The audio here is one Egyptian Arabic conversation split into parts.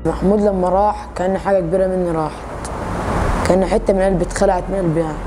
محمود لما راح كان حاجة كبيرة مني راحت كان حتة من قلبي اتخلعت من قلبي يعني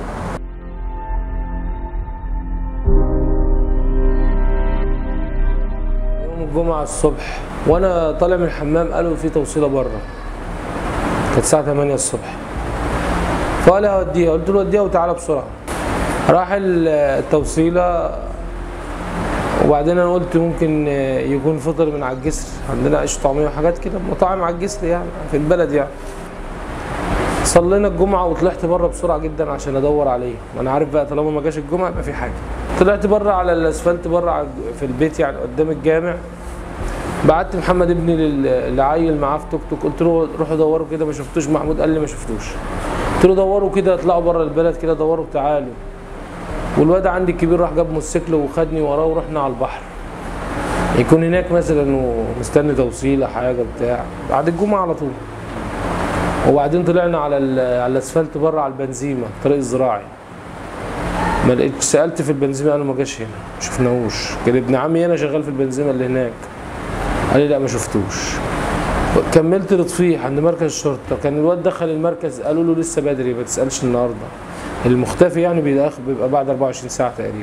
يوم الجمعة الصبح وانا طالع من الحمام قالوا في توصيلة بره كانت الساعة 8 الصبح فقال لي هوديها قلت له وديها وتعالى بسرعة راح ال- التوصيلة وبعدين انا قلت ممكن يكون فطر من على الجسر عندنا عيش طعمية وحاجات كده مطاعم على الجسر يعني في البلد يعني صلينا الجمعة وطلعت بره بسرعة جدا عشان ادور عليه وانا عارف بقى طالما ما جاش الجمعة يبقى في حاجة طلعت بره على الاسفلت بره على- في البيت يعني قدام الجامع بعت محمد ابني لل- لعيل معاه في توك توك قلت له روحوا دوروا كده ما شفتوش محمود قال لي ما شفتوش قلت له دوروا كده اطلعوا بره البلد كده دوروا تعالوا والواد عندي الكبير راح جاب موتوسيكل وخدني وراه ورحنا على البحر يكون هناك مثلا ومستني توصيله حاجه بتاع بعد الجمعه على طول وبعدين طلعنا على ال- على الاسفلت بره على البنزيمه الطريق الزراعي ما لقيتش سالت في البنزيمه قالوا ما جاش هنا ما شفناهوش كان ابن عمي هنا شغال في البنزيمه اللي هناك قال لي لا ما شفتوش كملت لطفيح عند مركز الشرطه كان الواد دخل المركز قالوا له لسه بدري ما تسالش النهارده المختفي يعني بيدخل بيبقى بعد 24 ساعه تقريبا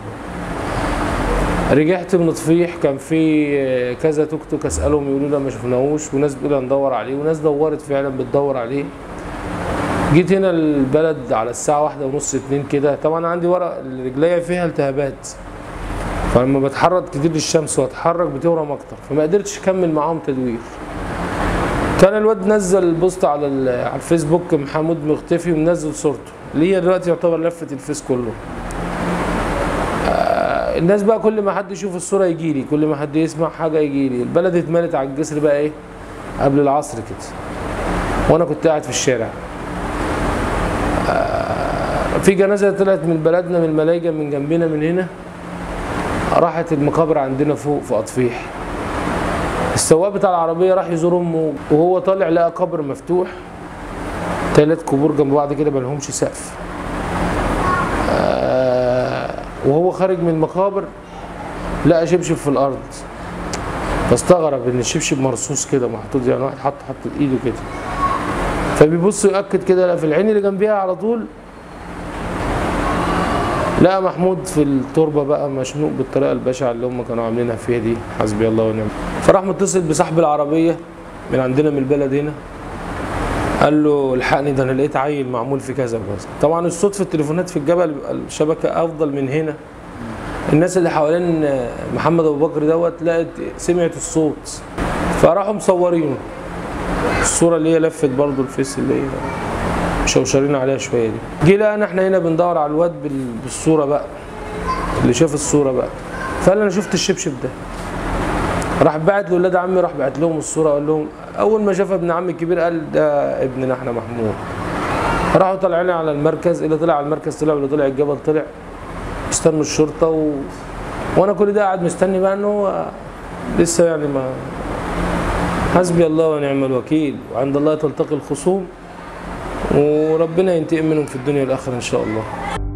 رجعت من طفيح كان في كذا توك توك اسالهم يقولوا لا ما شفناهوش وناس بتقول هندور عليه وناس دورت فعلا بتدور عليه جيت هنا البلد على الساعة واحدة ونص اتنين كده طبعا عندي ورق رجليا فيها التهابات فلما بتحرك كتير للشمس واتحرك بتورم اكتر فما قدرتش اكمل معاهم تدوير كان الواد نزل بوست على ال- على الفيسبوك محمود مختفي ومنزل صورته اللي هي دلوقتي يعتبر لفة الفيس كله آه، الناس بقى كل ما حد يشوف الصورة يجي لي كل ما حد يسمع حاجة يجي لي البلد اتملت على الجسر بقى ايه قبل العصر كده وانا كنت قاعد في الشارع في جنازة طلعت من بلدنا من الملايجة من جنبنا من هنا راحت المقابر عندنا فوق في أطفيح السواق بتاع العربية راح يزور أمه وهو طالع لقى قبر مفتوح تلات قبور جنب بعض كده ملهمش سقف آه، وهو خارج من المقابر لقى شبشب في الأرض فاستغرب إن الشبشب مرصوص كده محطوط يعني واحد حط حط إيده كده فبيبص يأكد كده لا في العين اللي جنبيها على طول لقى محمود في التربه بقى مشنوق بالطريقه البشعه اللي هم كانوا عاملينها فيها دي حسبي الله ونعم فراح متصل بصاحب العربيه من عندنا من البلد هنا قال له الحقني ده انا لقيت عيل معمول في كذا وكذا طبعا الصوت في التليفونات في الجبل بيبقى الشبكه افضل من هنا الناس اللي حوالين محمد ابو بكر دوت لقت سمعت الصوت فراحوا مصورينه الصوره اللي هي لفت برضه الفيس اللي هي مشوشرين عليها شويه دي جه لقينا احنا هنا بندور على الواد بال- بالصوره بقى اللي شاف الصوره بقى فقال انا شفت الشبشب ده راح بعت لاولاد عمي راح بعت لهم الصوره قال لهم اول ما شاف ابن عمي الكبير قال ده ابننا احنا محمود راحوا طالعين على المركز اللي طلع على المركز طلع واللي طلع الجبل طلع استنوا الشرطه و... وانا كل ده قاعد مستني بقى ان هو لسه يعني ما حسبي الله ونعم الوكيل وعند الله تلتقي الخصوم وربنا ينتقم منهم في الدنيا والاخره ان شاء الله